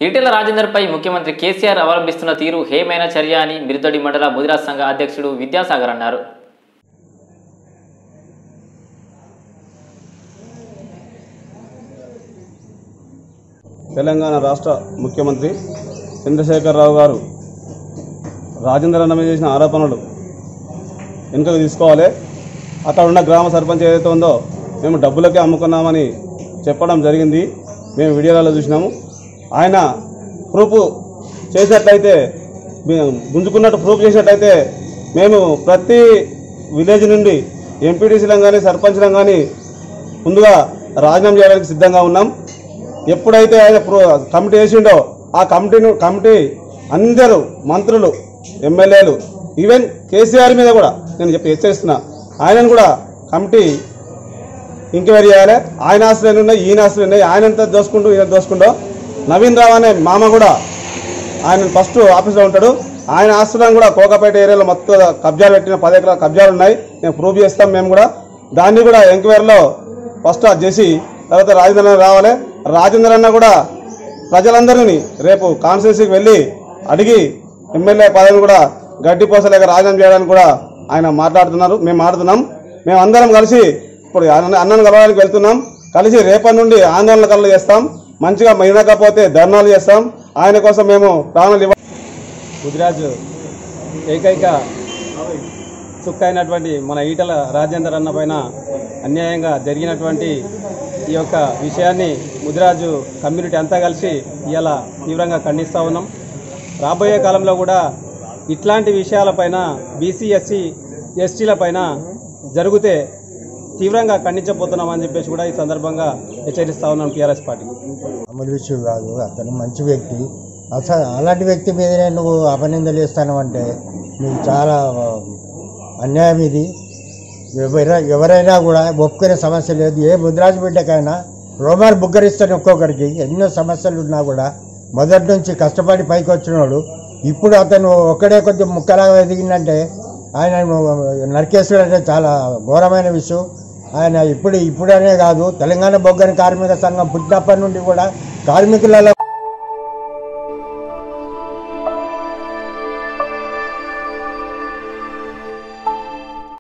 ఈటెల రాజేందర్పై ముఖ్యమంత్రి కేసీఆర్ అవలంబిస్తున్న తీరు హేమైన చర్య అని మిరుదొడి మండల ముదిరాజ్ సంఘ అధ్యక్షుడు విద్యాసాగర్ అన్నారు తెలంగాణ రాష్ట్ర ముఖ్యమంత్రి చంద్రశేఖరరావు గారు రాజేంద్ర అన్న మీద చేసిన ఆరోపణలు వెనుకకు తీసుకోవాలి అక్కడ ఉన్న గ్రామ సర్పంచ్ ఏదైతే ఉందో మేము డబ్బులకే అమ్ముకున్నామని చెప్పడం జరిగింది మేము వీడియోలలో చూసినాము ఆయన ప్రూఫ్ చేసినట్లయితే మేము గుంజుకున్నట్టు ప్రూఫ్ చేసినట్లయితే మేము ప్రతి విలేజ్ నుండి ఎంపీటీసీలను కానీ సర్పంచ్లను కానీ ముందుగా రాజీనామా చేయడానికి సిద్ధంగా ఉన్నాం ఎప్పుడైతే ఆయన ప్రో- కమిటీ వేసిండో ఆ కమిటీను కమిటీ అందరూ మంత్రులు ఎమ్మెల్యేలు ఈవెన్ కేసీఆర్ మీద కూడా నేను చెప్పి హెచ్చరిస్తున్నా ఆయనను కూడా కమిటీ ఎంక్వైరీ చేయాలి ఆయన ఆస్తులు ఉన్నాయి ఈయన ఆస్తులు ఉన్నాయి ఆయన ఎంత దోసుకుంటూ ఈయన దోసుకుంటూ నవీన్ రావు అనే మామ కూడా ఆయన ఫస్ట్ ఆఫీస్లో ఉంటాడు ఆయన ఆస్తులను కూడా కోకపేట ఏరియాలో మొత్తం కబ్జాలు పెట్టిన పది ఎకరాల కబ్జాలు ఉన్నాయి మేము ప్రూవ్ చేస్తాం మేము కూడా దాన్ని కూడా ఎంక్వైరీలో ఫస్ట్ అది చేసి తర్వాత రాజేంద్ర అన్న రావాలి రాజేంద్ర అన్న కూడా ప్రజలందరినీ రేపు కాన్స్టిట్యూన్సీకి వెళ్ళి అడిగి ఎమ్మెల్యే పదవిని కూడా గడ్డి పోసలేక రాజీనామా చేయడానికి కూడా ఆయన మాట్లాడుతున్నారు మేము మాట్లాడుతున్నాం మేము అందరం కలిసి ఇప్పుడు అన్న అన్నను కలవడానికి వెళ్తున్నాం కలిసి రేపటి నుండి ఆందోళన కళ్ళు చేస్తాం మంచిగా వినకపోతే ధర్నాలు చేస్తాం ఆయన కోసం మేము ప్రాణాలు ఇవ్వ గుజరాజు ఏకైక చుక్కైనటువంటి మన ఈటల రాజేందర్ అన్న పైన అన్యాయంగా జరిగినటువంటి ఈ యొక్క విషయాన్ని ముదిరాజు కమ్యూనిటీ అంతా కలిసి ఇవాళ తీవ్రంగా ఖండిస్తూ ఉన్నాం రాబోయే కాలంలో కూడా ఇట్లాంటి విషయాలపైన బీసీ ఎస్సీ ఎస్టీల పైన జరిగితే తీవ్రంగా ఖండించబోతున్నామని చెప్పేసి కూడా ఈ సందర్భంగా హెచ్చరిస్తా ఉన్నాం టీఆర్ఎస్ పార్టీ మామూలు విషయం కాదు అతను మంచి వ్యక్తి అసలు అలాంటి వ్యక్తి మీదనే నువ్వు అపనిందలు వేస్తాను అంటే నీకు చాలా ఆ, అన్యాయం ఇది ఎవరైనా ఎవరైనా కూడా ఒప్పుకునే సమస్య లేదు ఏ ముద్రాజు బిడ్డకైనా రోమాలు బుగ్గరిస్తాను ఒక్కొక్కరికి ఎన్నో సమస్యలు ఉన్నా కూడా మొదటి నుంచి కష్టపడి పైకి వచ్చినాడు ఇప్పుడు అతను ఒక్కడే కొద్ది ముక్కలాగా ఎదిగిందంటే ఆయన నరికేసుడు అంటే చాలా ఘోరమైన విషయం ఆయన ఇప్పుడు ఇప్పుడనే కాదు తెలంగాణ బొగ్గని కార్మిక సంఘం పుట్టినప్పటి నుండి కూడా కార్మికులలో